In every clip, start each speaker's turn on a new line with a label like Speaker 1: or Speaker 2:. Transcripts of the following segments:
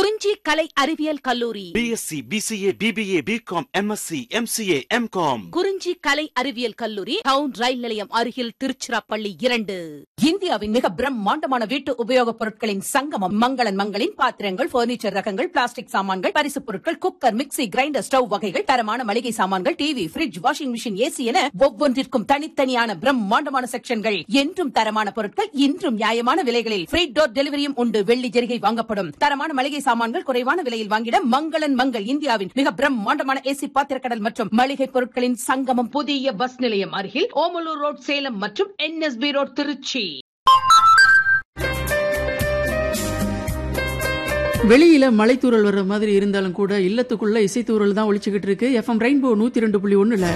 Speaker 1: குறிஞ்சி கலை அறிவியல் கல்லூரி
Speaker 2: BSc BCA BBA BCom MSc MCA MCom
Speaker 1: Kurinji கலை அறிவியல் கல்லூரி டவுன் ரயில் நிலையம் அருகில் திருச்சிராப்பள்ளி இரண்டு
Speaker 3: இந்தியாவின் மிக பிரம்மாண்டமான வீட்டு உபயோகப் பொருட்களின் சங்கமம் மங்களன் மங்களின் பாத்திரங்கள் பர்னிச்சர் ரகங்கள் பிளாஸ்டிக் சாமான்கள் பரிசுப் பொருட்கள் குக்கர் மிக்ஸி கிரைண்டர் ஸ்டவ் வகைகள் தரமான மளிகை சாமான்கள் TV fridge washing machine AC என ஒவ்வொன்றிற்கும் தனித்தனியான பிரம்மாண்டமான செக்ஷன்கள் என்றும் தரமான பொருட்கள் இன்றும் நியாயமான விலைகளில் ஃப்ரீ டோர் டெலிவரியும் உண்டு வெள்ளி ஜெரிகை வாங்கப்படும் தரமான மளிகை சாமான்கள் குறைவான விலையில் வாங்கிட மங்களன் மங்கள் இந்தியாவின் மிக பிரம்மாண்டமான ஏசி பாத்திரக்கடல் மற்றும் மளிகை பொருட்களின் சங்கமம் புதிய பஸ் நிலையம் அருகில் ஓமலூர் ரோட் சேலம் மற்றும் என்எஸ்பி ரோட் திருச்சி
Speaker 4: வெளியில மலைத்தூறல் வர்ற மாதிரி இருந்தாலும் கூட இல்லத்துக்குள்ள இசைத்தூறல் தான் ஒழிச்சுக்கிட்டு இருக்கு எஃப்எம் ரெயின்போ நூத்தி ரெண்டு புள்ளி ஒண்ணுல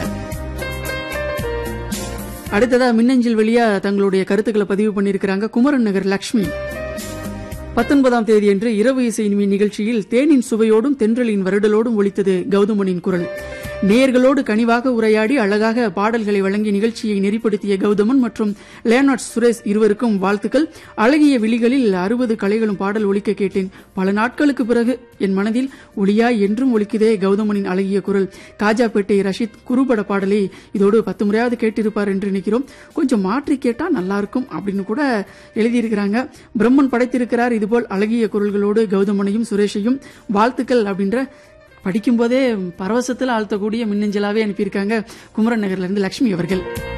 Speaker 4: அடுத்ததா மின்னஞ்சல் வழியா தங்களுடைய கருத்துக்களை பதிவு பண்ணியிருக்கிறாங்க குமரன் நகர் லக்ஷ்மி பத்தொன்பதாம் தேதியன்று இரவு இசை இனிமை நிகழ்ச்சியில் தேனின் சுவையோடும் தென்றலின் வருடலோடும் ஒலித்தது கௌதமனின் குரல் நேர்களோடு கனிவாக உரையாடி அழகாக பாடல்களை வழங்கி நிகழ்ச்சியை நெறிப்படுத்திய கௌதமன் மற்றும் லேனாட் சுரேஷ் இருவருக்கும் வாழ்த்துக்கள் அழகிய விழிகளில் அறுபது கலைகளும் பாடல் ஒலிக்க கேட்டேன் பல நாட்களுக்கு பிறகு என் மனதில் ஒளியாய் என்றும் ஒலிக்குதே கௌதமனின் அழகிய குரல் காஜாப்பேட்டை ரஷீத் குறுபட பாடலை இதோடு பத்து முறையாவது கேட்டிருப்பார் என்று நினைக்கிறோம் கொஞ்சம் மாற்றி கேட்டா நல்லா இருக்கும் அப்படின்னு கூட எழுதியிருக்கிறாங்க பிரம்மன் படைத்திருக்கிறார் இதுபோல் அழகிய குரல்களோடு கௌதமனையும் சுரேஷையும் வாழ்த்துக்கள் அப்படின்ற படிக்கும்போதே பரவசத்தில் ஆழ்த்தக்கூடிய மின்னஞ்சலாவே அனுப்பியிருக்காங்க குமரன் நகர்ல இருந்து லட்சுமி அவர்கள்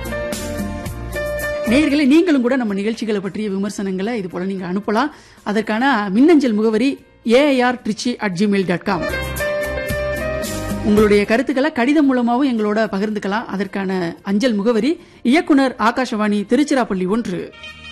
Speaker 4: நேயர்களே நீங்களும் கூட நம்ம நிகழ்ச்சிகளை பற்றிய விமர்சனங்களை இது போல நீங்க அனுப்பலாம் அதற்கான மின்னஞ்சல் முகவரி AR Trichy at Gmail dot com உங்களுடைய கருத்துக்களை கடிதம் மூலமாகவும் எங்களோட பகிர்ந்துக்கலாம் அதற்கான அஞ்சல் முகவரி இயக்குனர் ஆகாஷவாணி திருச்சிராப்பள்ளி ஒன்று